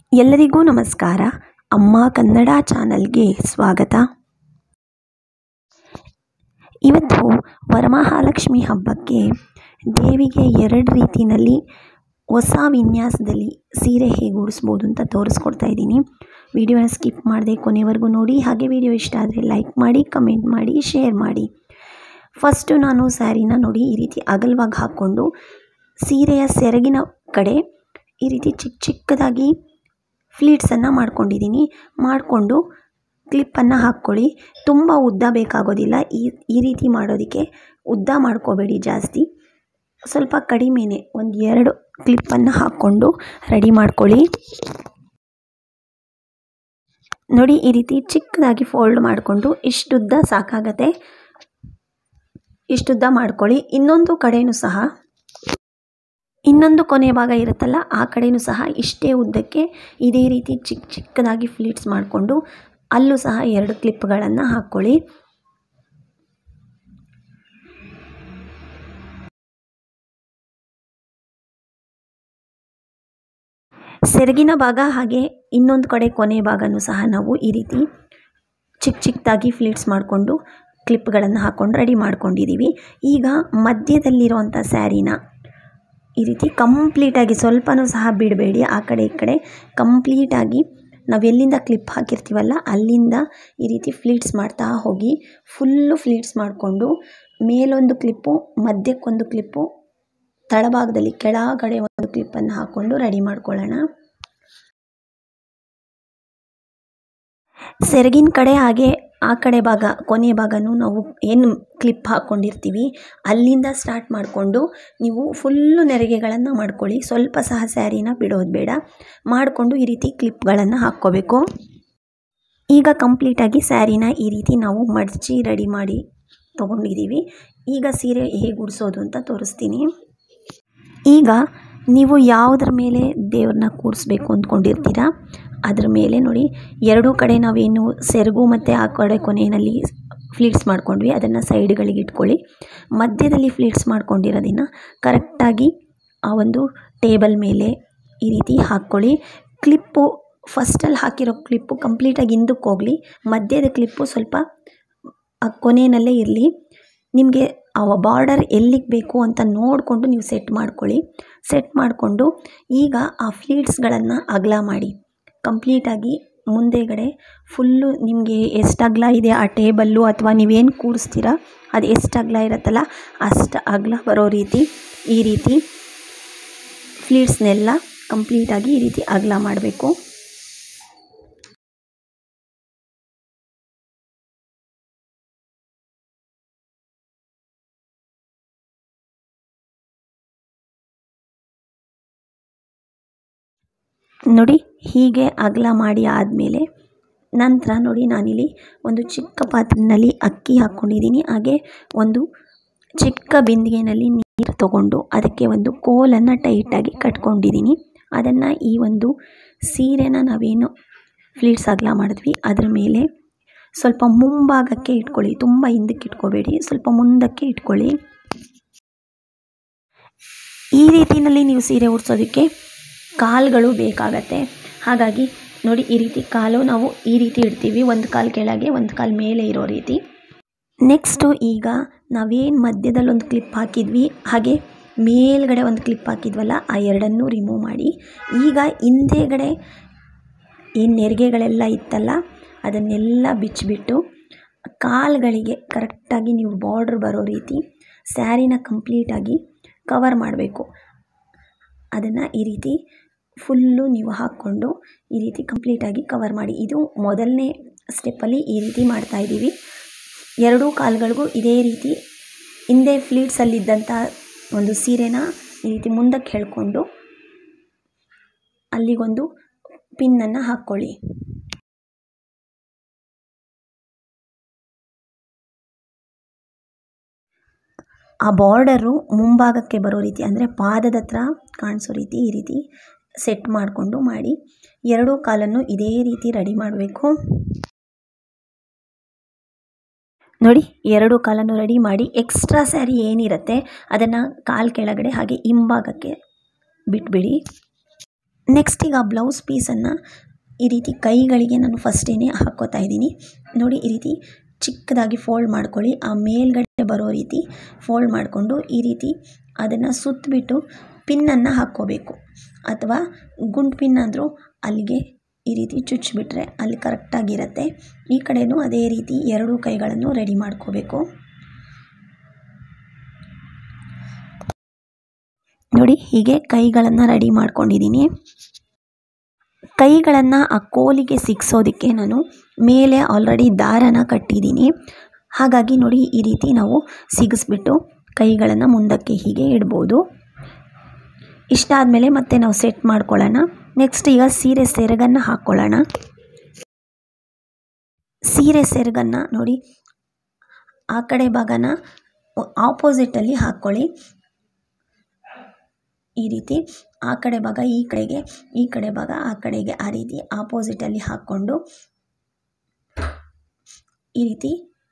ಎಲ್ಲರಿಗೂ ನಮಸ್ಕಾರ ಅಮ್ಮ ಕನ್ನಡ ಚಾನಲ್ಗೆ ಸ್ವಾಗತ ಇವತ್ತು ವರಮಹಾಲಕ್ಷ್ಮಿ ಹಬ್ಬಕ್ಕೆ ದೇವಿಗೆ ಎರಡು ರೀತಿಯಲ್ಲಿ ಹೊಸ ವಿನ್ಯಾಸದಲ್ಲಿ ಸೀರೆ ಹೇಗೆ ಉಡಿಸ್ಬೋದು ಅಂತ ತೋರಿಸ್ಕೊಡ್ತಾ ಇದ್ದೀನಿ ವಿಡಿಯೋನ ಸ್ಕಿಪ್ ಮಾಡದೆ ಕೊನೆವರೆಗೂ ನೋಡಿ ಹಾಗೆ ವಿಡಿಯೋ ಇಷ್ಟ ಆದರೆ ಲೈಕ್ ಮಾಡಿ ಕಮೆಂಟ್ ಮಾಡಿ ಶೇರ್ ಮಾಡಿ ಫಸ್ಟು ನಾನು ಸ್ಯಾರಿನ ನೋಡಿ ಈ ರೀತಿ ಅಗಲವಾಗಿ ಹಾಕ್ಕೊಂಡು ಸೀರೆಯ ಸೆರಗಿನ ಕಡೆ ಈ ರೀತಿ ಚಿಕ್ಕ ಚಿಕ್ಕದಾಗಿ ಫ್ಲೀಟ್ಸನ್ನು ಮಾಡ್ಕೊಂಡಿದ್ದೀನಿ ಮಾಡಿಕೊಂಡು ಕ್ಲಿಪ್ಪನ್ನು ಹಾಕ್ಕೊಳ್ಳಿ ತುಂಬ ಉದ್ದ ಬೇಕಾಗೋದಿಲ್ಲ ಈ ಈ ರೀತಿ ಮಾಡೋದಕ್ಕೆ ಉದ್ದ ಮಾಡ್ಕೋಬೇಡಿ ಜಾಸ್ತಿ ಸ್ವಲ್ಪ ಕಡಿಮೆನೇ ಒಂದು ಎರಡು ಕ್ಲಿಪ್ಪನ್ನು ಹಾಕ್ಕೊಂಡು ರೆಡಿ ಮಾಡ್ಕೊಳ್ಳಿ ನೋಡಿ ಈ ರೀತಿ ಚಿಕ್ಕದಾಗಿ ಫೋಲ್ಡ್ ಮಾಡಿಕೊಂಡು ಇಷ್ಟುದ್ದ ಸಾಕಾಗತ್ತೆ ಇಷ್ಟುದ್ದ ಮಾಡ್ಕೊಳ್ಳಿ ಇನ್ನೊಂದು ಕಡೆಯೂ ಸಹ ಇನ್ನೊಂದು ಕೊನೆ ಭಾಗ ಇರುತ್ತಲ್ಲ ಆ ಕಡೆಯೂ ಸಹ ಇಷ್ಟೇ ಉದ್ದಕ್ಕೆ ಇದೇ ರೀತಿ ಚಿಕ್ಕ ಚಿಕ್ಕದಾಗಿ ಫ್ಲೀಟ್ಸ್ ಮಾಡಿಕೊಂಡು ಅಲ್ಲೂ ಸಹ ಎರಡು ಕ್ಲಿಪ್ಗಳನ್ನು ಹಾಕ್ಕೊಳ್ಳಿ ಸೆರಗಿನ ಭಾಗ ಹಾಗೆ ಇನ್ನೊಂದು ಕಡೆ ಕೊನೆ ಭಾಗನೂ ಸಹ ನಾವು ಈ ರೀತಿ ಚಿಕ್ಕ ಚಿಕ್ಕದಾಗಿ ಫ್ಲೀಟ್ಸ್ ಮಾಡಿಕೊಂಡು ಕ್ಲಿಪ್ಗಳನ್ನು ಹಾಕ್ಕೊಂಡು ರೆಡಿ ಮಾಡ್ಕೊಂಡಿದ್ದೀವಿ ಈಗ ಮಧ್ಯದಲ್ಲಿರುವಂಥ ಸ್ಯಾರಿನ ಈ ರೀತಿ ಕಂಪ್ಲೀಟಾಗಿ ಸ್ವಲ್ಪನೂ ಸಹ ಬಿಡಬೇಡಿ ಆ ಕಡೆ ಈ ಕಡೆ ಕಂಪ್ಲೀಟಾಗಿ ನಾವು ಎಲ್ಲಿಂದ ಕ್ಲಿಪ್ ಹಾಕಿರ್ತೀವಲ್ಲ ಅಲ್ಲಿಂದ ಈ ರೀತಿ ಫ್ಲೀಟ್ಸ್ ಮಾಡ್ತಾ ಹೋಗಿ ಫುಲ್ಲು ಫ್ಲೀಟ್ಸ್ ಮಾಡಿಕೊಂಡು ಮೇಲೊಂದು ಕ್ಲಿಪ್ಪು ಮಧ್ಯಕ್ಕೊಂದು ಕ್ಲಿಪ್ಪು ತಳಭಾಗದಲ್ಲಿ ಕೆಳಗಡೆ ಒಂದು ಕ್ಲಿಪ್ಪನ್ನು ಹಾಕ್ಕೊಂಡು ರೆಡಿ ಮಾಡ್ಕೊಳ್ಳೋಣ ಸೆರಗಿನ ಕಡೆ ಹಾಗೆ ಆ ಕಡೆ ಭಾಗ ಕೊನೆ ಭಾಗನೂ ನಾವು ಏನು ಕ್ಲಿಪ್ ಹಾಕ್ಕೊಂಡಿರ್ತೀವಿ ಅಲ್ಲಿಂದ ಸ್ಟಾರ್ಟ್ ಮಾಡಿಕೊಂಡು ನೀವು ಫುಲ್ಲು ನೆರಿಗೆಗಳನ್ನು ಮಾಡ್ಕೊಳ್ಳಿ ಸ್ವಲ್ಪ ಸಹ ಸ್ಯಾರಿನ ಬಿಡೋದು ಬೇಡ ಮಾಡಿಕೊಂಡು ಈ ರೀತಿ ಕ್ಲಿಪ್ಗಳನ್ನು ಹಾಕ್ಕೋಬೇಕು ಈಗ ಕಂಪ್ಲೀಟಾಗಿ ಸ್ಯಾರಿನ ಈ ರೀತಿ ನಾವು ಮಡಚಿ ರೆಡಿ ಮಾಡಿ ತೊಗೊಂಡಿದ್ದೀವಿ ಈಗ ಸೀರೆ ಹೇಗೆ ಉಡಿಸೋದು ಅಂತ ತೋರಿಸ್ತೀನಿ ಈಗ ನೀವು ಯಾವುದ್ರ ಮೇಲೆ ದೇವ್ರನ್ನ ಕೂರಿಸ್ಬೇಕು ಅಂದ್ಕೊಂಡಿರ್ತೀರ ಅದ್ರ ಮೇಲೆ ನೋಡಿ ಎರಡೂ ಕಡೆ ನಾವೇನು ಸೆರಗು ಮತ್ತು ಆ ಕಡೆ ಕೊನೆಯಲ್ಲಿ ಫ್ಲೀಟ್ಸ್ ಮಾಡ್ಕೊಂಡ್ವಿ ಅದನ್ನು ಸೈಡ್ಗಳಿಗೆ ಇಟ್ಕೊಳ್ಳಿ ಮಧ್ಯದಲ್ಲಿ ಫ್ಲೀಟ್ಸ್ ಮಾಡ್ಕೊಂಡಿರೋದನ್ನು ಕರೆಕ್ಟಾಗಿ ಆ ಒಂದು ಟೇಬಲ್ ಮೇಲೆ ಈ ರೀತಿ ಹಾಕ್ಕೊಳ್ಳಿ ಕ್ಲಿಪ್ಪು ಫಸ್ಟಲ್ಲಿ ಹಾಕಿರೋ ಕ್ಲಿಪ್ಪು ಕಂಪ್ಲೀಟಾಗಿ ಹಿಂದಕ್ಕೆ ಹೋಗಲಿ ಮಧ್ಯದ ಕ್ಲಿಪ್ಪು ಸ್ವಲ್ಪ ಆ ಕೊನೆಯಲ್ಲೇ ಇರಲಿ ನಿಮಗೆ ಆ ಬಾರ್ಡರ್ ಎಲ್ಲಿಗೆ ಬೇಕು ಅಂತ ನೋಡಿಕೊಂಡು ನೀವು ಸೆಟ್ ಮಾಡ್ಕೊಳ್ಳಿ ಸೆಟ್ ಮಾಡಿಕೊಂಡು ಈಗ ಆ ಫ್ಲೀಟ್ಸ್ಗಳನ್ನು ಅಗಲ ಮಾಡಿ ಕಂಪ್ಲೀಟಾಗಿ ಮುಂದೆಗಡೆ ಫುಲ್ಲು ನಿಮಗೆ ಎಷ್ಟು ಅಗಲ ಇದೆ ಆ ಟೇಬಲ್ಲು ಅಥವಾ ನೀವೇನು ಕೂರಿಸ್ತೀರ ಅದು ಎಷ್ಟು ಅಗಲ ಇರುತ್ತಲ್ಲ ಅಷ್ಟು ಅಗಲ ಬರೋ ರೀತಿ ಈ ರೀತಿ ಫ್ಲೀಟ್ಸ್ನೆಲ್ಲ ಕಂಪ್ಲೀಟಾಗಿ ಈ ರೀತಿ ಅಗಲ ಮಾಡಬೇಕು ನೋಡಿ ಹೀಗೆ ಅಗಲ ಮಾಡಿ ಆದಮೇಲೆ ನಂತರ ನೋಡಿ ನಾನಿಲ್ಲಿ ಒಂದು ಚಿಕ್ಕ ಪಾತ್ರೆಯಲ್ಲಿ ಅಕ್ಕಿ ಹಾಕ್ಕೊಂಡಿದ್ದೀನಿ ಹಾಗೆ ಒಂದು ಚಿಕ್ಕ ಬಿಂದಿಗೆನಲ್ಲಿ ನೀರು ತಗೊಂಡು ಅದಕ್ಕೆ ಒಂದು ಕೋಲನ್ನು ಟೈಟಾಗಿ ಕಟ್ಕೊಂಡಿದ್ದೀನಿ ಅದನ್ನು ಈ ಒಂದು ಸೀರೆನ ನಾವೇನು ಫ್ಲೀಟ್ಸ್ ಅಗಲ ಮಾಡಿದ್ವಿ ಅದ್ರ ಮೇಲೆ ಸ್ವಲ್ಪ ಮುಂಭಾಗಕ್ಕೆ ಇಟ್ಕೊಳ್ಳಿ ತುಂಬ ಹಿಂದಕ್ಕೆ ಇಟ್ಕೋಬೇಡಿ ಸ್ವಲ್ಪ ಮುಂದಕ್ಕೆ ಇಟ್ಕೊಳ್ಳಿ ಈ ರೀತಿಯಲ್ಲಿ ನೀವು ಸೀರೆ ಉಡ್ಸೋದಕ್ಕೆ ಕಾಲುಗಳು ಬೇಕಾಗತ್ತೆ ಹಾಗಾಗಿ ನೋಡಿ ಈ ರೀತಿ ಕಾಲು ನಾವು ಈ ರೀತಿ ಇಡ್ತೀವಿ ಒಂದು ಕಾಲು ಕೆಳಗೆ ಒಂದು ಕಾಲು ಮೇಲೆ ಇರೋ ರೀತಿ ನೆಕ್ಸ್ಟು ಈಗ ನಾವೇನು ಮಧ್ಯದಲ್ಲಿ ಒಂದು ಕ್ಲಿಪ್ ಹಾಕಿದ್ವಿ ಹಾಗೆ ಮೇಲ್ಗಡೆ ಒಂದು ಕ್ಲಿಪ್ ಹಾಕಿದ್ವಲ್ಲ ಆ ಎರಡನ್ನೂ ರಿಮೂವ್ ಮಾಡಿ ಈಗ ಹಿಂದೆಗಡೆ ಏನು ನೆರಿಗೆಗಳೆಲ್ಲ ಇತ್ತಲ್ಲ ಅದನ್ನೆಲ್ಲ ಬಿಚ್ಚಿಬಿಟ್ಟು ಕಾಲುಗಳಿಗೆ ಕರೆಕ್ಟಾಗಿ ನೀವು ಬಾರ್ಡ್ರ್ ಬರೋ ರೀತಿ ಸ್ಯಾರಿನ ಕಂಪ್ಲೀಟಾಗಿ ಕವರ್ ಮಾಡಬೇಕು ಅದನ್ನು ಈ ರೀತಿ ಫುಲ್ಲು ನೀವು ಹಾಕ್ಕೊಂಡು ಈ ರೀತಿ ಕಂಪ್ಲೀಟಾಗಿ ಕವರ್ ಮಾಡಿ ಇದು ಮೊದಲನೇ ಸ್ಟೆಪ್ಪಲ್ಲಿ ಈ ರೀತಿ ಮಾಡ್ತಾಯಿದ್ದೀವಿ ಎರಡೂ ಕಾಲುಗಳಿಗೂ ಇದೇ ರೀತಿ ಹಿಂದೆ ಫ್ಲೀಟ್ಸಲ್ಲಿದ್ದಂಥ ಒಂದು ಸೀರೆನ ಈ ರೀತಿ ಮುಂದಕ್ಕೆ ಹೇಳ್ಕೊಂಡು ಅಲ್ಲಿಗೊಂದು ಪಿನ್ನನ್ನು ಹಾಕ್ಕೊಳ್ಳಿ ಆ ಬಾರ್ಡರು ಮುಂಭಾಗಕ್ಕೆ ಬರೋ ರೀತಿ ಅಂದರೆ ಪಾದದ ಹತ್ರ ಕಾಣಿಸೋ ರೀತಿ ಈ ರೀತಿ ಸೆಟ್ ಮಾಡಿಕೊಂಡು ಮಾಡಿ ಎರಡೂ ಕಾಲನ್ನು ಇದೇ ರೀತಿ ರೆಡಿ ಮಾಡಬೇಕು ನೋಡಿ ಎರಡು ಕಾಲನ್ನು ರೆಡಿ ಮಾಡಿ ಎಕ್ಸ್ಟ್ರಾ ಸ್ಯಾರಿ ಏನಿರುತ್ತೆ ಅದನ್ನು ಕಾಲು ಕೆಳಗಡೆ ಹಾಗೆ ಹಿಂಭಾಗಕ್ಕೆ ಬಿಟ್ಬಿಡಿ ನೆಕ್ಸ್ಟ್ ಈಗ ಬ್ಲೌಸ್ ಪೀಸನ್ನು ಈ ರೀತಿ ಕೈಗಳಿಗೆ ನಾನು ಫಸ್ಟೇ ಹಾಕ್ಕೋತಾ ಇದ್ದೀನಿ ನೋಡಿ ಈ ರೀತಿ ಚಿಕ್ಕದಾಗಿ ಫೋಲ್ಡ್ ಮಾಡ್ಕೊಳ್ಳಿ ಆ ಮೇಲ್ಗಡೆ ಬರೋ ರೀತಿ ಫೋಲ್ಡ್ ಮಾಡಿಕೊಂಡು ಈ ರೀತಿ ಅದನ್ನು ಸುತ್ತಬಿಟ್ಟು ಪಿನ್ನನ್ನು ಹಾಕ್ಕೋಬೇಕು ಅಥವಾ ಗುಂಡು ಪಿನ್ ಅಂದರೂ ಅಲ್ಲಿಗೆ ಈ ರೀತಿ ಚುಚ್ಚಿಬಿಟ್ರೆ ಅಲ್ಲಿ ಕರೆಕ್ಟಾಗಿರುತ್ತೆ ಈ ಕಡೆಯೂ ಅದೇ ರೀತಿ ಎರಡೂ ಕೈಗಳನ್ನು ರೆಡಿ ಮಾಡ್ಕೋಬೇಕು ನೋಡಿ ಹೀಗೆ ಕೈಗಳನ್ನು ರೆಡಿ ಮಾಡ್ಕೊಂಡಿದ್ದೀನಿ ಕೈಗಳನ್ನು ಆ ಕೋಲಿಗೆ ಸಿಕ್ಸೋದಕ್ಕೆ ನಾನು ಮೇಲೆ ಆಲ್ರೆಡಿ ದಾರನ ಕಟ್ಟಿದ್ದೀನಿ ಹಾಗಾಗಿ ನೋಡಿ ಈ ರೀತಿ ನಾವು ಸಿಗಿಸ್ಬಿಟ್ಟು ಕೈಗಳನ್ನು ಮುಂದಕ್ಕೆ ಹೀಗೆ ಇಡ್ಬೋದು ಇಷ್ಟ ಆದಮೇಲೆ ಮತ್ತೆ ನಾವು ಸೆಟ್ ಮಾಡ್ಕೊಳ್ಳೋಣ ನೆಕ್ಸ್ಟ್ ಈಗ ಸೀರೆ ಸೆರಗನ್ನು ಹಾಕ್ಕೊಳ್ಳೋಣ ಸೀರೆ ಸೆರಗನ್ನು ನೋಡಿ ಆ ಕಡೆ ಭಾಗನ ಆಪೋಸಿಟಲ್ಲಿ ಹಾಕ್ಕೊಳ್ಳಿ ಈ ರೀತಿ ಆ ಕಡೆ ಭಾಗ ಈ ಕಡೆಗೆ ಈ ಕಡೆ ಭಾಗ ಆ ಕಡೆಗೆ ಆ ರೀತಿ ಆಪೋಸಿಟಲ್ಲಿ ಹಾಕ್ಕೊಂಡು ಈ ರೀತಿ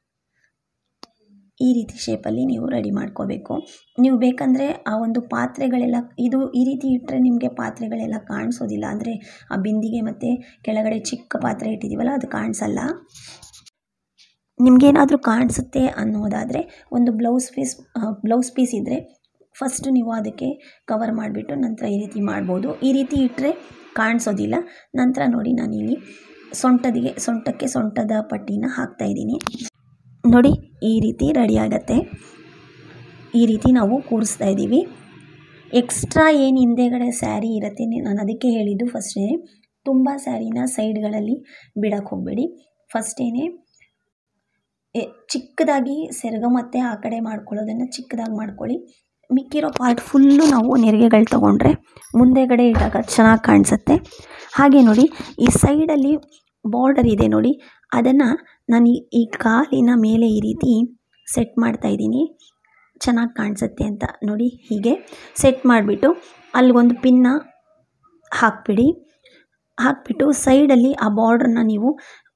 ಈ ರೀತಿ ಶೇಪಲ್ಲಿ ನೀವು ರೆಡಿ ಮಾಡ್ಕೋಬೇಕು ನೀವು ಬೇಕಂದರೆ ಆ ಒಂದು ಪಾತ್ರೆಗಳೆಲ್ಲ ಇದು ಈ ರೀತಿ ಇಟ್ಟರೆ ನಿಮಗೆ ಪಾತ್ರೆಗಳೆಲ್ಲ ಕಾಣಿಸೋದಿಲ್ಲ ಅಂದರೆ ಆ ಬಿಂದಿಗೆ ಮತ್ತು ಕೆಳಗಡೆ ಚಿಕ್ಕ ಪಾತ್ರೆ ಇಟ್ಟಿದ್ದೀವಲ್ಲ ಅದು ಕಾಣಿಸಲ್ಲ ನಿಮಗೇನಾದರೂ ಕಾಣಿಸುತ್ತೆ ಅನ್ನೋದಾದರೆ ಒಂದು ಬ್ಲೌಸ್ ಪೀಸ್ ಬ್ಲೌಸ್ ಪೀಸ್ ಇದ್ದರೆ ಫಸ್ಟ್ ನೀವು ಅದಕ್ಕೆ ಕವರ್ ಮಾಡಿಬಿಟ್ಟು ನಂತರ ಈ ರೀತಿ ಮಾಡ್ಬೋದು ಈ ರೀತಿ ಇಟ್ಟರೆ ಕಾಣಿಸೋದಿಲ್ಲ ನಂತರ ನೋಡಿ ನಾನಿಲ್ಲಿ ಸೊಂಟದಿಗೆ ಸೊಂಟಕ್ಕೆ ಸೊಂಟದ ಪಟ್ಟಿನ ಹಾಕ್ತಾಯಿದ್ದೀನಿ ನೋಡಿ ಈ ರೀತಿ ರೆಡಿ ಆಗತ್ತೆ ಈ ರೀತಿ ನಾವು ಕೂರಿಸ್ತಾ ಇದ್ದೀವಿ ಎಕ್ಸ್ಟ್ರಾ ಏನು ಹಿಂದೆಗಡೆ ಸ್ಯಾರಿ ಇರುತ್ತೆ ನಾನು ಅದಕ್ಕೆ ಹೇಳಿದ್ದು ಫಸ್ಟೇ ತುಂಬ ಸ್ಯಾರಿನ ಸೈಡ್ಗಳಲ್ಲಿ ಬಿಡೋಕ್ಕೆ ಹೋಗಬೇಡಿ ಫಸ್ಟೇನೆ ಚಿಕ್ಕದಾಗಿ ಸೆರಗ ಮತ್ತು ಆ ಕಡೆ ಮಾಡ್ಕೊಳ್ಳೋದನ್ನು ಚಿಕ್ಕದಾಗಿ ಮಾಡ್ಕೊಳ್ಳಿ ಮಿಕ್ಕಿರೋ ಪಾರ್ಟ್ ಫುಲ್ಲು ನಾವು ನೆರಿಗೆಗಳು ತೊಗೊಂಡ್ರೆ ಮುಂದೆಗಡೆ ಇಟ್ಟಾಗ ಚೆನ್ನಾಗಿ ಕಾಣಿಸುತ್ತೆ ಹಾಗೆ ನೋಡಿ ಈ ಸೈಡಲ್ಲಿ ಬಾರ್ಡರ್ ಇದೆ ನೋಡಿ ಅದನ್ನು ನಾನು ಈ ಈ ಕಾಲಿನ ಮೇಲೆ ಈ ರೀತಿ ಸೆಟ್ ಮಾಡ್ತಾಯಿದ್ದೀನಿ ಚೆನ್ನಾಗಿ ಕಾಣಿಸುತ್ತೆ ಅಂತ ನೋಡಿ ಹೀಗೆ ಸೆಟ್ ಮಾಡಿಬಿಟ್ಟು ಅಲ್ಲಿಗೊಂದು ಪಿನ್ನ ಹಾಕ್ಬಿಡಿ ಹಾಕ್ಬಿಟ್ಟು ಸೈಡಲ್ಲಿ ಆ ಬಾರ್ಡ್ರನ್ನ ನೀವು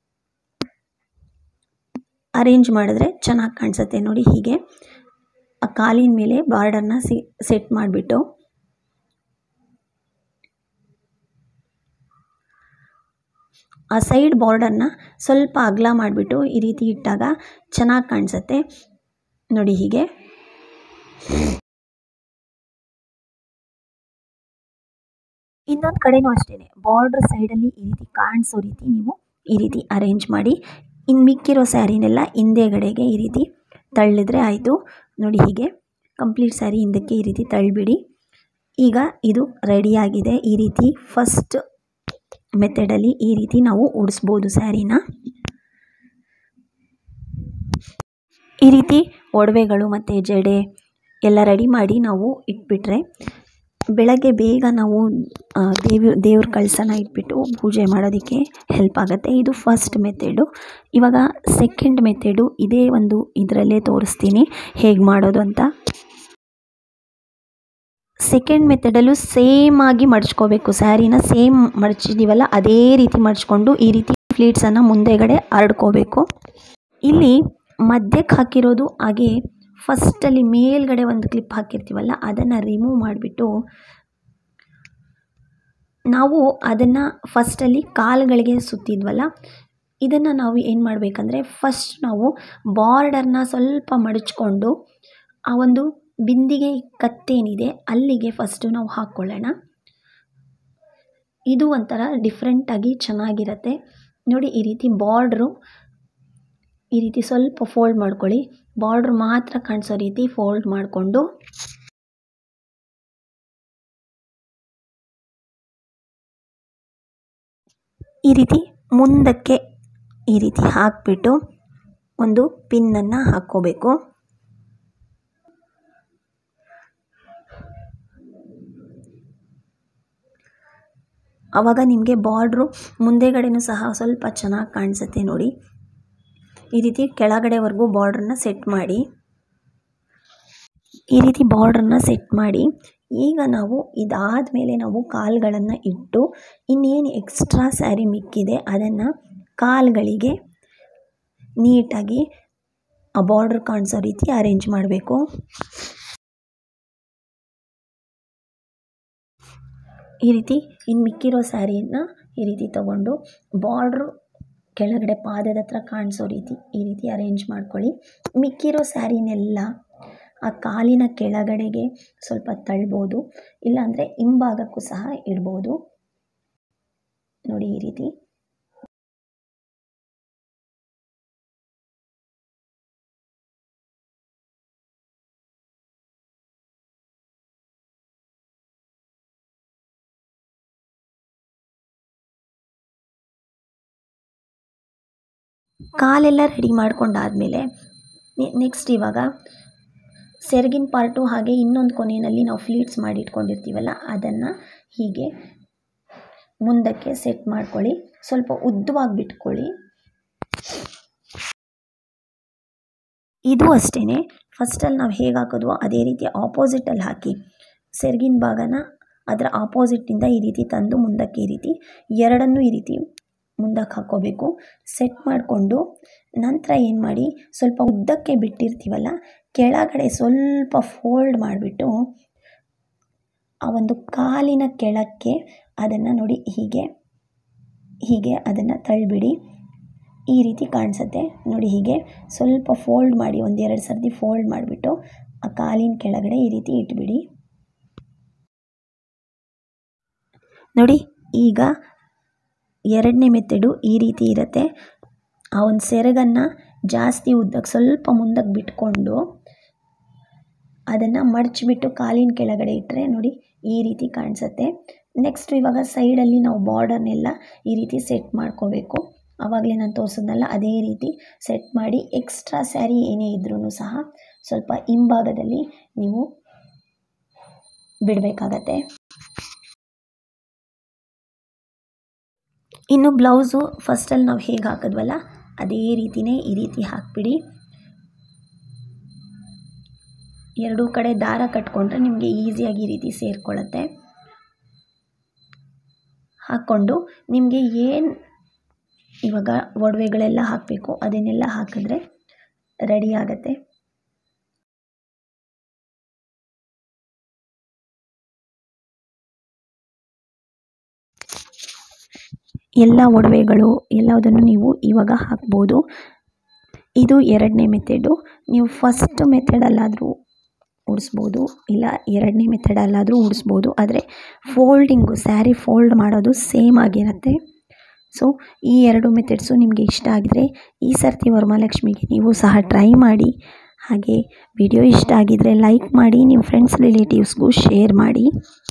ಅರೇಂಜ್ ಮಾಡಿದ್ರೆ ಚೆನ್ನಾಗಿ ಕಾಣಿಸುತ್ತೆ ನೋಡಿ ಹೀಗೆ ಆ ಕಾಲಿನ ಮೇಲೆ ಬಾರ್ಡರ್ನ ಸಿ ಸೆಟ್ ಮಾಡಿಬಿಟ್ಟು ಆ ಸೈಡ್ ಬಾರ್ಡರ್ನ ಸ್ವಲ್ಪ ಅಗಲ ಮಾಡಿಬಿಟ್ಟು ಈ ರೀತಿ ಇಟ್ಟಾಗ ಚೆನ್ನಾಗಿ ಕಾಣಿಸುತ್ತೆ ನೋಡಿ ಹೀಗೆ ಇನ್ನೊಂದು ಕಡೆನೂ ಅಷ್ಟೇ ಬಾರ್ಡ್ರ್ ಸೈಡಲ್ಲಿ ಈ ರೀತಿ ಕಾಣಿಸೋ ರೀತಿ ನೀವು ಈ ರೀತಿ ಅರೇಂಜ್ ಮಾಡಿ ಇನ್ನು ಮಿಕ್ಕಿರೋ ಸ್ಯಾರಿನೆಲ್ಲ ಹಿಂದೆಗಡೆಗೆ ಈ ರೀತಿ ತಳ್ಳಿದ್ರೆ ಆಯಿತು ನೋಡಿ ಹೀಗೆ ಕಂಪ್ಲೀಟ್ ಸ್ಯಾರಿ ಹಿಂದಕ್ಕೆ ಈ ರೀತಿ ತಳ್ಳಿಬಿಡಿ ಈಗ ಇದು ರೆಡಿಯಾಗಿದೆ ಈ ರೀತಿ ಫಸ್ಟ್ ಮೆಥಡಲ್ಲಿ ಈ ರೀತಿ ನಾವು ಉಡಿಸ್ಬೋದು ಸ್ಯಾರಿನ ಈ ರೀತಿ ಒಡವೆಗಳು ಮತ್ತು ಜಡೆ ಎಲ್ಲ ರೆಡಿ ಮಾಡಿ ನಾವು ಇಟ್ಬಿಟ್ರೆ ಬೆಳಗ್ಗೆ ಬೇಗ ನಾವು ದೇವಿ ದೇವ್ರ ಕಳಸನ ಇಟ್ಬಿಟ್ಟು ಪೂಜೆ ಮಾಡೋದಕ್ಕೆ ಹೆಲ್ಪ್ ಆಗುತ್ತೆ ಇದು ಫಸ್ಟ್ ಮೆಥಡು ಇವಾಗ ಸೆಕೆಂಡ್ ಮೆಥಡು ಇದೇ ಒಂದು ಇದರಲ್ಲೇ ತೋರಿಸ್ತೀನಿ ಹೇಗೆ ಮಾಡೋದು ಅಂತ ಸೆಕೆಂಡ್ ಮೆಥಡಲ್ಲೂ ಸೇಮ್ ಆಗಿ ಮಡ್ಚ್ಕೋಬೇಕು ಸ್ಯಾರಿನ ಸೇಮ್ ಮಡ್ಚಿದ್ದೀವಲ್ಲ ಅದೇ ರೀತಿ ಮಡ್ಚ್ಕೊಂಡು ಈ ರೀತಿ ಫ್ಲೀಟ್ಸನ್ನು ಮುಂದೆಗಡೆ ಹರಡ್ಕೋಬೇಕು ಇಲ್ಲಿ ಮಧ್ಯಕ್ಕೆ ಹಾಕಿರೋದು ಹಾಗೆ ಫಸ್ಟಲ್ಲಿ ಮೇಲ್ಗಡೆ ಒಂದು ಕ್ಲಿಪ್ ಹಾಕಿರ್ತೀವಲ್ಲ ಅದನ್ನು ರಿಮೂವ್ ಮಾಡಿಬಿಟ್ಟು ನಾವು ಅದನ್ನು ಫಸ್ಟಲ್ಲಿ ಕಾಲುಗಳಿಗೆ ಸುತ್ತಿದ್ವಲ್ಲ ಇದನ್ನು ನಾವು ಏನು ಮಾಡಬೇಕಂದ್ರೆ ಫಸ್ಟ್ ನಾವು ಬಾರ್ಡರ್ನ ಸ್ವಲ್ಪ ಮಡಚ್ಕೊಂಡು ಆ ಒಂದು ಬಿಂದಿಗೆ ಕತ್ತೇನಿದೆ ಅಲ್ಲಿಗೆ ಫಸ್ಟು ನಾವು ಹಾಕ್ಕೊಳ್ಳೋಣ ಇದು ಒಂಥರ ಡಿಫ್ರೆಂಟಾಗಿ ಚೆನ್ನಾಗಿರುತ್ತೆ ನೋಡಿ ಈ ರೀತಿ ಬಾರ್ಡ್ರು ಈ ರೀತಿ ಸ್ವಲ್ಪ ಫೋಲ್ಡ್ ಮಾಡ್ಕೊಳ್ಳಿ ಬಾರ್ಡ್ರ್ ಮಾತ್ರ ಕಾಣಿಸೋ ರೀತಿ ಫೋಲ್ಡ್ ಮಾಡಿಕೊಂಡು ಈ ರೀತಿ ಮುಂದಕ್ಕೆ ಈ ರೀತಿ ಹಾಕಿಬಿಟ್ಟು ಒಂದು ಪಿನ್ನನ್ನು ಹಾಕ್ಕೋಬೇಕು ಆವಾಗ ನಿಮಗೆ ಬಾರ್ಡ್ರು ಮುಂದೆಗಡೆನೂ ಸಹ ಸ್ವಲ್ಪ ಚೆನ್ನಾಗಿ ಕಾಣಿಸುತ್ತೆ ನೋಡಿ ಈ ರೀತಿ ಕೆಳಗಡೆವರೆಗೂ ಬಾರ್ಡ್ರನ್ನ ಸೆಟ್ ಮಾಡಿ ಈ ರೀತಿ ಬಾರ್ಡ್ರನ್ನ ಸೆಟ್ ಮಾಡಿ ಈಗ ನಾವು ಇದಾದ ಮೇಲೆ ನಾವು ಕಾಲುಗಳನ್ನು ಇಟ್ಟು ಇನ್ನೇನು ಎಕ್ಸ್ಟ್ರಾ ಸ್ಯಾರಿ ಮಿಕ್ಕಿದೆ ಅದನ್ನು ಕಾಲುಗಳಿಗೆ ನೀಟಾಗಿ ಆ ಬಾರ್ಡ್ರ್ ಕಾಣಿಸೋ ರೀತಿ ಅರೇಂಜ್ ಮಾಡಬೇಕು ಈ ರೀತಿ ಇನ್ನು ಮಿಕ್ಕಿರೋ ಸ್ಯಾರಿಯನ್ನು ಈ ರೀತಿ ತಗೊಂಡು ಬಾರ್ಡ್ರು ಕೆಳಗಡೆ ಪಾದದ ಹತ್ರ ಕಾಣಿಸೋ ರೀತಿ ಈ ರೀತಿ ಅರೇಂಜ್ ಮಾಡ್ಕೊಳ್ಳಿ ಮಿಕ್ಕಿರೋ ಸ್ಯಾರಿನೆಲ್ಲ ಆ ಕಾಲಿನ ಕೆಳಗಡೆಗೆ ಸ್ವಲ್ಪ ತಳ್ಬೋದು ಇಲ್ಲಾಂದರೆ ಹಿಂಭಾಗಕ್ಕೂ ಸಹ ಇಡ್ಬೋದು ನೋಡಿ ಈ ರೀತಿ ಕಾಲೆಲ್ಲ ರೆಡಿ ಮಾಡ್ಕೊಂಡಾದಮೇಲೆ ನೆಕ್ಸ್ಟ್ ಇವಾಗ ಸೆರಗಿನ ಪಾರ್ಟು ಹಾಗೆ ಇನ್ನೊಂದು ಕೊನೆಯಲ್ಲಿ ನಾವು ಫ್ಲೀಟ್ಸ್ ಮಾಡಿ ಇಟ್ಕೊಂಡಿರ್ತೀವಲ್ಲ ಅದನ್ನು ಹೀಗೆ ಮುಂದಕ್ಕೆ ಸೆಟ್ ಮಾಡ್ಕೊಳ್ಳಿ ಸ್ವಲ್ಪ ಉದ್ದವಾಗಿ ಬಿಟ್ಕೊಳ್ಳಿ ಇದು ಅಷ್ಟೇ ಫಸ್ಟಲ್ಲಿ ನಾವು ಹೇಗೆ ಹಾಕಿದ್ವೋ ಅದೇ ರೀತಿ ಆಪೋಸಿಟಲ್ಲಿ ಹಾಕಿ ಸೆರಗಿನ ಭಾಗನ ಅದರ ಆಪೋಸಿಟ್ಟಿಂದ ಈ ರೀತಿ ತಂದು ಮುಂದಕ್ಕೆ ಈ ರೀತಿ ಎರಡನ್ನೂ ಈ ರೀತಿ ಮುಂದಕ್ಕೆ ಹಾಕ್ಕೋಬೇಕು ಸೆಟ್ ಮಾಡಿಕೊಂಡು ನಂತರ ಏನು ಮಾಡಿ ಸ್ವಲ್ಪ ಉದ್ದಕ್ಕೆ ಬಿಟ್ಟಿರ್ತೀವಲ್ಲ ಕೆಳಗಡೆ ಸ್ವಲ್ಪ ಫೋಲ್ಡ್ ಮಾಡಿಬಿಟ್ಟು ಆ ಒಂದು ಕಾಲಿನ ಕೆಳಕ್ಕೆ ಅದನ್ನು ನೋಡಿ ಹೀಗೆ ಹೀಗೆ ಅದನ್ನು ತಳ್ಳಿಬಿಡಿ ಈ ರೀತಿ ಕಾಣಿಸುತ್ತೆ ನೋಡಿ ಹೀಗೆ ಸ್ವಲ್ಪ ಫೋಲ್ಡ್ ಮಾಡಿ ಒಂದೆರಡು ಸರ್ತಿ ಫೋಲ್ಡ್ ಮಾಡಿಬಿಟ್ಟು ಆ ಕಾಲಿನ ಕೆಳಗಡೆ ಈ ರೀತಿ ಇಟ್ಬಿಡಿ ನೋಡಿ ಈಗ ಎರಡನೇ ಮೆಥಡು ಈ ರೀತಿ ಇರುತ್ತೆ ಆ ಒಂದು ಸೆರಗನ್ನು ಜಾಸ್ತಿ ಉದ್ದಕ್ಕೆ ಸ್ವಲ್ಪ ಮುಂದಕ್ಕೆ ಬಿಟ್ಕೊಂಡು ಅದನ್ನು ಮಡಚಿಬಿಟ್ಟು ಕಾಲಿನ ಕೆಳಗಡೆ ಇಟ್ಟರೆ ನೋಡಿ ಈ ರೀತಿ ಕಾಣಿಸುತ್ತೆ ನೆಕ್ಸ್ಟ್ ಇವಾಗ ಸೈಡಲ್ಲಿ ನಾವು ಬಾರ್ಡರ್ನೆಲ್ಲ ಈ ರೀತಿ ಸೆಟ್ ಮಾಡ್ಕೋಬೇಕು ಆವಾಗಲೇ ನಾನು ತೋರಿಸಿದ್ನಲ್ಲ ಅದೇ ರೀತಿ ಸೆಟ್ ಮಾಡಿ ಎಕ್ಸ್ಟ್ರಾ ಸ್ಯಾರಿ ಏನೇ ಇದ್ರೂ ಸಹ ಸ್ವಲ್ಪ ಹಿಂಭಾಗದಲ್ಲಿ ನೀವು ಬಿಡಬೇಕಾಗತ್ತೆ ಇನ್ನು ಬ್ಲೌಸು ಫಸ್ಟಲ್ಲಿ ನಾವು ಹೇಗೆ ಹಾಕಿದ್ವಲ್ಲ ಅದೇ ರೀತಿಯೇ ಈ ರೀತಿ ಹಾಕಿಬಿಡಿ ಎರಡೂ ಕಡೆ ದಾರ ಕಟ್ಕೊಂಡ್ರೆ ನಿಮಗೆ ಈಸಿಯಾಗಿ ಈ ರೀತಿ ಸೇರಿಕೊಳ್ಳುತ್ತೆ ಹಾಕ್ಕೊಂಡು ನಿಮಗೆ ಏನು ಇವಾಗ ಒಡವೆಗಳೆಲ್ಲ ಹಾಕಬೇಕು ಅದನ್ನೆಲ್ಲ ಹಾಕಿದ್ರೆ ರೆಡಿ ಆಗುತ್ತೆ ಎಲ್ಲ ಒಡವೆಗಳು ಎಲ್ಲದನ್ನು ನೀವು ಇವಾಗ ಹಾಕ್ಬೋದು ಇದು ಎರಡನೇ ಮೆಥಡು ನೀವು ಫಸ್ಟ್ ಮೆಥಡಲ್ಲಾದರೂ ಉಡಿಸ್ಬೋದು ಇಲ್ಲ ಎರಡನೇ ಮೆಥಡಲ್ಲಾದರೂ ಉಡಿಸ್ಬೋದು ಆದರೆ ಫೋಲ್ಡಿಂಗು ಸ್ಯಾರಿ ಫೋಲ್ಡ್ ಮಾಡೋದು ಸೇಮ್ ಆಗಿರುತ್ತೆ ಸೊ ಈ ಎರಡು ಮೆಥಡ್ಸು ನಿಮಗೆ ಇಷ್ಟ ಆಗಿದರೆ ಈ ಸರ್ತಿ ವರಮಹಾಲಕ್ಷ್ಮಿಗೆ ನೀವು ಸಹ ಟ್ರೈ ಮಾಡಿ ಹಾಗೆ ವಿಡಿಯೋ ಇಷ್ಟ ಆಗಿದರೆ ಲೈಕ್ ಮಾಡಿ ನಿಮ್ಮ ಫ್ರೆಂಡ್ಸ್ ರಿಲೇಟಿವ್ಸ್ಗೂ ಶೇರ್ ಮಾಡಿ